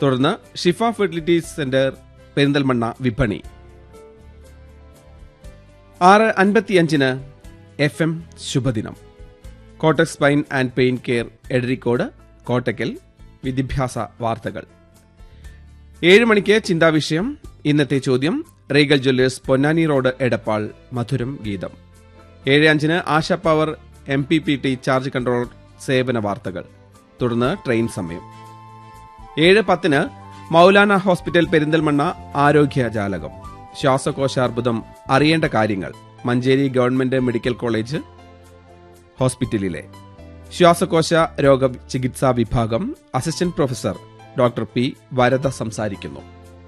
തുടർന്ന് ഷിഫ fertility centre Perinthalmanna വിപണി ആറ് അൻപത്തിയഞ്ചിന് എഫ് എം ശുഭദിനം Kottak spine and pain care Edarikode Kottakkal വിദ്യാഭ്യാസ വാർത്തകൾ ഏഴ് മണിക്ക് ചിന്താവിഷയം ഇന്നത്തെ ചോദ്യം Regal jewellers Ponnani road Edappal മധുരം ഗീതം ഏഴ് അഞ്ചിന് Asha power M P P T charge controller സേവന വാർത്തകൾ തുടർന്ന് ട്രെയിൻ സമയം ഏഴ് പത്തിന് മൗലാന ഹോസ്പിറ്റൽ പെരിന്തൽമണ്ണ ആരോഗ്യ ജാലകം ശ്വാസകോശാർബുദം അറിയേണ്ട കാര്യങ്ങൾ മഞ്ചേരി ഗവൺമെന്റ് മെഡിക്കൽ കോളേജ് ഹോസ്പിറ്റലിലെ ശ്വാസകോശ രോഗ ചികിത്സാ വിഭാഗം assistant professor doctor P Varada സംസാരിക്കുന്നു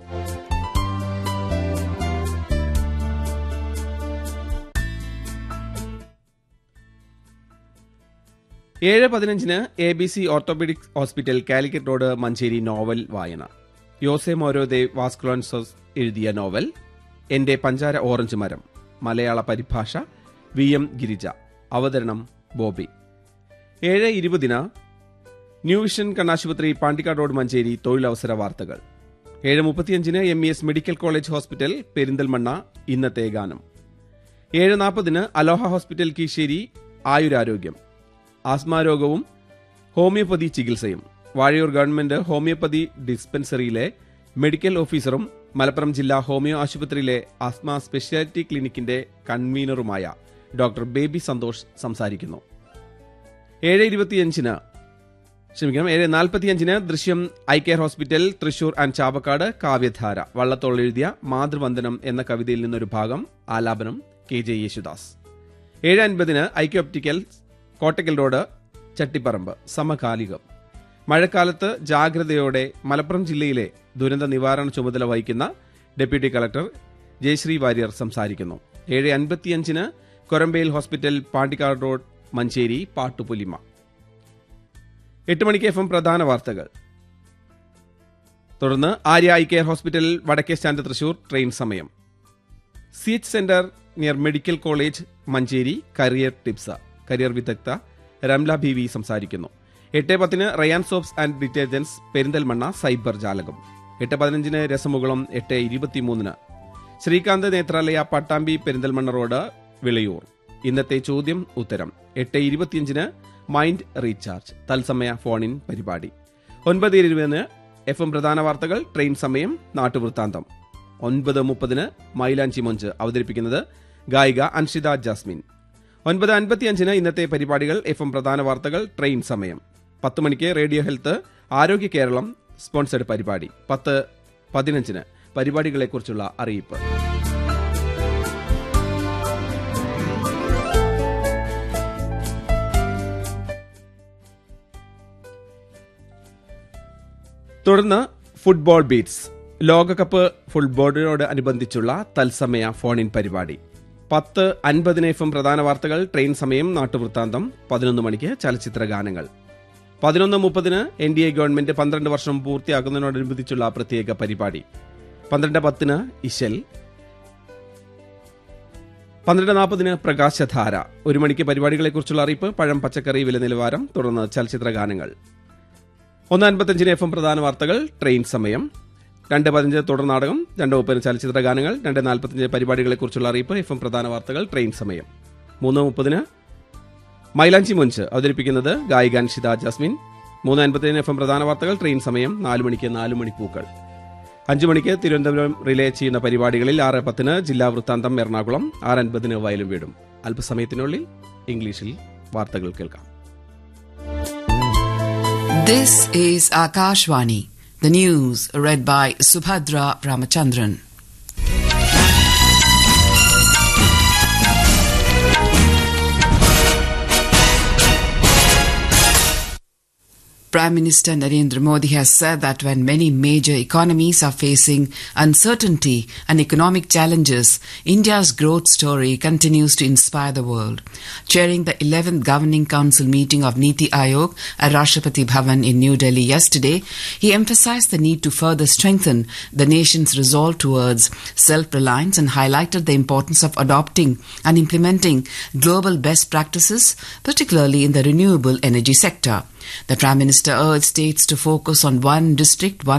ഏഴ് പതിനഞ്ചിന് A B C orthopaedic hospital Calicut road Manjeri novel വായന യോസെ മോരോദേവ് വാസ്കുലോൻസോസ് എഴുതിയ നോവൽ എന്റെ പഞ്ചാര ഓറഞ്ച് മരം മലയാള പരിഭാഷ വി എം ഗിരിജ അവതരണം ബോബി ഏഴ് ഇരുപതിന് ന്യൂ വിഷൻ കണ്ണാശുപത്രി പാണ്ടിക്കാട് റോഡ് മഞ്ചേരി തൊഴിലവസര വാർത്തകൾ ഏഴ് മുപ്പത്തിയഞ്ചിന് M E S medical college hospital Perinthalmanna ഇന്നത്തെ ഗാനം ഏഴ് നാൽപ്പതിന് അലോഹ ഹോസ്പിറ്റൽ കീശ്ശേരി ആയുരാരോഗ്യം ആസ്മാരോഗവും ഹോമിയോപ്പതി ചികിത്സയും വാഴയൂർ ഗവൺമെന്റ് ഹോമിയോപ്പതി ഡിസ്പെൻസറിയിലെ മെഡിക്കൽ ഓഫീസറും മലപ്പുറം ജില്ലാ ഹോമിയോ ആശുപത്രിയിലെ ആസ്മ സ്പെഷ്യാലിറ്റി ക്ലിനിക്കിന്റെ കൺവീനറുമായ ഡോക്ടർ ബേബി സന്തോഷ് സംസാരിക്കുന്നു ഏഴ് ഇരുപത്തിയഞ്ചിന് ക്ഷമിക്കണം ഏഴ് നാൽപ്പത്തിയഞ്ചിന് Drishyam eye care hospital Thrissur and Chavakkad Kavyadhara Vallathol എഴുതിയ മാതൃവന്ദനം എന്ന കവിതയിൽ നിന്നൊരു ഭാഗം ആലാപനം കെ ജെ യേശുദാസ് ഏഴ് അൻപതിന് ഐക്യ ഒപ്റ്റിക്കൽ കോട്ടക്കൽ റോഡ് ചട്ടിപ്പറമ്പ് സമകാലികം മഴക്കാലത്ത് ജാഗ്രതയോടെ മലപ്പുറം ജില്ലയിലെ ദുരന്ത നിവാരണ ചുമതല വഹിക്കുന്ന ഡെപ്യൂട്ടി കളക്ടർ ജയശ്രീ വാര്യർ സംസാരിക്കുന്നു ഏഴ് അൻപത്തിയഞ്ചിന് കൊരമ്പയിൽ ഹോസ്പിറ്റൽ പാണ്ടിക്കാട് റോഡ് മഞ്ചേരി പാട്ടുപുലിമ എട്ട് മണിക്ക് എഫ് എം പ്രധാന വാർത്തകൾ തുടർന്ന് ആര്യ ഐ കെയർ ഹോസ്പിറ്റൽ വടക്കേ സ്റ്റാൻഡ് തൃശൂർ ട്രെയിൻ സമയം C H centre near medical college Manjeri career tips career വിദഗ്ധ രംല ബി വി സംസാരിക്കുന്നു എട്ട് പത്തിന് Rayan soaps and detergents Perinthalmanna cyber ജാലകം എട്ട് പതിനഞ്ചിന് രസമുകുളം എട്ട് ഇരുപത്തിമൂന്നിന് ശ്രീകാന്ത് നേത്രാലയ പട്ടാമ്പി പെരിന്തൽമണ്ണ റോഡ് വിളയൂർ ഇന്നത്തെ ചോദ്യം ഉത്തരം എട്ട് ഇരുപത്തിയഞ്ചിന് മൈൻഡ് റീചാർജ് തത്സമയ ഫോണിൻ പരിപാടി ഒൻപത് ഇരുപതിന് എഫ് എം പ്രധാന വാർത്തകൾ ട്രെയിൻ സമയം നാട്ടുവൃത്താന്തം ഒൻപത് മുപ്പതിന് മൈലാഞ്ചി മൊഞ്ച് അവതരിപ്പിക്കുന്നത് ഗായിക അൻഷിത ജാസ്മിൻ ഒൻപത് അൻപത്തിയഞ്ചിന് ഇന്നത്തെ പരിപാടികൾ എഫ് എം പ്രധാന വാർത്തകൾ ട്രെയിൻ സമയം പത്ത് മണിക്ക് റേഡിയോ ഹെൽത്ത് ആരോഗ്യ കേരളം സ്പോൺസർഡ് പരിപാടി പത്ത് പതിനഞ്ചിന് പരിപാടികളെക്കുറിച്ചുള്ള അറിയിപ്പ് തുടർന്ന് ഫുട്ബോൾ ബീറ്റ്സ് ലോകകപ്പ് ഫുട്ബോളിനോട് അനുബന്ധിച്ചുള്ള തത്സമയ ഫോൺ ഇൻ പരിപാടി പത്ത് അൻപതിന് എഫ് എം പ്രധാന വാർത്തകൾ ട്രെയിൻ സമയം നാട്ടുവൃത്താന്തം പതിനൊന്ന് മണിക്ക് ചലച്ചിത്ര ഗാനങ്ങൾ പതിനൊന്ന് മുപ്പതിന് എൻ ഡി എ ഗവൺമെന്റ് പന്ത്രണ്ട് വർഷം പൂർത്തിയാക്കുന്നതിനോടനുബന്ധിച്ചുള്ള പ്രത്യേക പരിപാടി പന്ത്രണ്ട് പത്തിന് ഇശൽ പന്ത്രണ്ട് നാൽപ്പതിന് പ്രകാശധാര ഒരു മണിക്ക് പരിപാടികളെക്കുറിച്ചുള്ള അറിയിപ്പ് പഴം പച്ചക്കറി വില നിലവാരം തുടർന്ന് ചലച്ചിത്ര ഗാനങ്ങൾ ഒന്ന് അൻപത്തഞ്ചിന് എഫ് എം പ്രധാന വാർത്തകൾ ട്രെയിൻ സമയം രണ്ട് പതിനഞ്ച് തുടർ നാടകം രണ്ട് മുപ്പതിന് ചലച്ചിത്ര ഗാനങ്ങൾ രണ്ട് നാൽപ്പത്തഞ്ച് പരിപാടികളെക്കുറിച്ചുള്ള അറിയിപ്പ് എഫ് എം പ്രധാന വാർത്തകൾ ട്രെയിൻ സമയം മൂന്ന് മുപ്പതിന് മൈലാഞ്ചി മുഞ്ച് അവതരിപ്പിക്കുന്നത് ഗായികാൻ ഷിത ജാസ്മിൻ മൂന്ന് അൻപത്തിന് എഫ് എം പ്രധാന വാർത്തകൾ ട്രെയിൻ സമയം നാല് മണിക്ക് നാല് മണിപ്പൂക്കൾ അഞ്ചു മണിക്ക് തിരുവനന്തപുരം റിലേ ചെയ്യുന്ന പരിപാടികളിൽ ആറ് പത്തിന് ജില്ലാ വൃത്താന്തം എറണാകുളം ആറ് അൻപതിന് വയലും വീടും അല്പസമയത്തിനുള്ളിൽ ഇംഗ്ലീഷിൽ വാർത്തകൾ കേൾക്കാം This is Akashvani, the news read by Subhadra Ramachandran. Prime Minister Narendra Modi has said that when many major economies are facing uncertainty and economic challenges, India's growth story continues to inspire the world. Chairing the 11th Governing Council meeting of Niti Aayog at Rashtrapati Bhavan in New Delhi yesterday, he emphasized the need to further strengthen the nation's resolve towards self-reliance and highlighted the importance of adopting and implementing global best practices, particularly in the renewable energy sector. The Prime Minister urged states to focus on one district, one